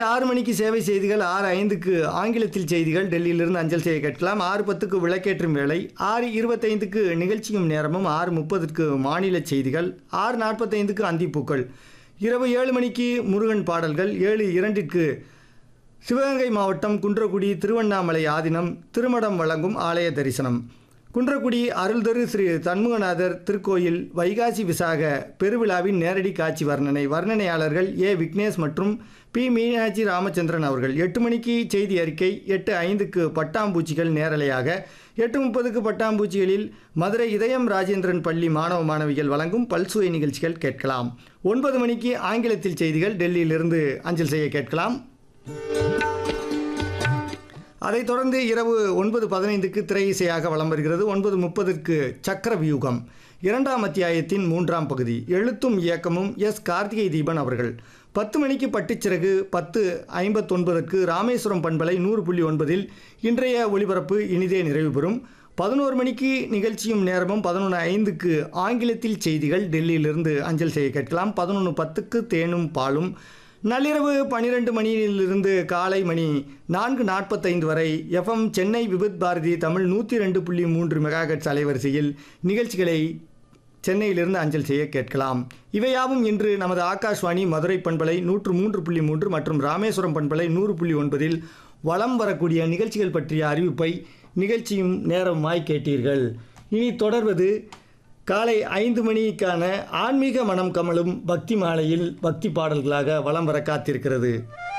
ஆறு மணிக்கு சேவை செய்திகள் ஆறு ஐந்துக்கு ஆங்கிலத்தில் செய்திகள் டெல்லியிலிருந்து அஞ்சல் செய்ய கேட்கலாம் ஆறு பத்துக்கு விளக்கேற்றும் வேலை ஆறு இருபத்தைந்துக்கு நிகழ்ச்சியும் நேரமும் ஆறு முப்பதுக்கு மாநில செய்திகள் ஆறு நாற்பத்தைந்துக்கு அந்திப்பூக்கள் இரவு ஏழு மணிக்கு முருகன் பாடல்கள் ஏழு இரண்டிற்கு சிவகங்கை மாவட்டம் குன்றக்குடி திருவண்ணாமலை ஆதீனம் திருமடம் வழங்கும் ஆலய தரிசனம் குன்றக்குடி அருள்தரு ஸ்ரீ தன்முகநாதர் திருக்கோயில் வைகாசி விசாக பெருவிழாவின் நேரடி காட்சி வர்ணனை வர்ணனையாளர்கள் ஏ விக்னேஷ் மற்றும் பி மீனாட்சி ராமச்சந்திரன் அவர்கள் எட்டு மணிக்கு செய்தி அறிக்கை எட்டு ஐந்துக்கு பட்டாம்பூச்சிகள் நேரலையாக எட்டு முப்பதுக்கு பட்டாம்பூச்சிகளில் மதுரை இதயம் ராஜேந்திரன் பள்ளி மாணவ மாணவிகள் வழங்கும் பல்சுவை நிகழ்ச்சிகள் கேட்கலாம் ஒன்பது மணிக்கு ஆங்கிலத்தில் செய்திகள் டெல்லியிலிருந்து அஞ்சல் செய்ய கேட்கலாம் அதைத் தொடர்ந்து இரவு ஒன்பது பதினைந்துக்கு திரை இசையாக வலம் வருகிறது ஒன்பது முப்பதுக்கு சக்கர வியூகம் இரண்டாம் அத்தியாயத்தின் மூன்றாம் பகுதி எழுத்தும் இயக்கமும் எஸ் கார்த்திகை தீபன் அவர்கள் பத்து மணிக்கு பட்டுச்சிறகு பத்து ஐம்பத்தொன்பதற்கு ராமேஸ்வரம் பண்பலை நூறு புள்ளி ஒன்பதில் இன்றைய ஒளிபரப்பு இனிதே நிறைவு பெறும் பதினோரு மணிக்கு நிகழ்ச்சியும் நேரமும் பதினொன்று ஐந்துக்கு ஆங்கிலத்தில் செய்திகள் டெல்லியிலிருந்து அஞ்சல் செய்ய கேட்கலாம் பதினொன்று பத்துக்கு தேனும் பாலும் நள்ளிரவு பன்னிரெண்டு மணியிலிருந்து காலை மணி நான்கு நாற்பத்தைந்து வரை எஃப்எம் சென்னை விபத் பாரதி தமிழ் நூற்றி ரெண்டு புள்ளி மூன்று மெகாஹெட்ஸ் அலைவரிசையில் நிகழ்ச்சிகளை சென்னையிலிருந்து அஞ்சல் செய்ய கேட்கலாம் இவையாவும் இன்று நமது ஆகாஷ்வாணி மதுரை பண்பலை நூற்று மூன்று புள்ளி மூன்று மற்றும் ராமேஸ்வரம் பண்பலை நூறு புள்ளி ஒன்பதில் வலம் வரக்கூடிய நிகழ்ச்சிகள் பற்றிய அறிவிப்பை நிகழ்ச்சியும் நேரமாய் கேட்டீர்கள் இனி தொடர்வது காலை ஐந்து மணிக்கான ஆன்மீக மனம் கமலும் பக்தி மாலையில் பக்தி பாடல்களாக வலம் வர காத்திருக்கிறது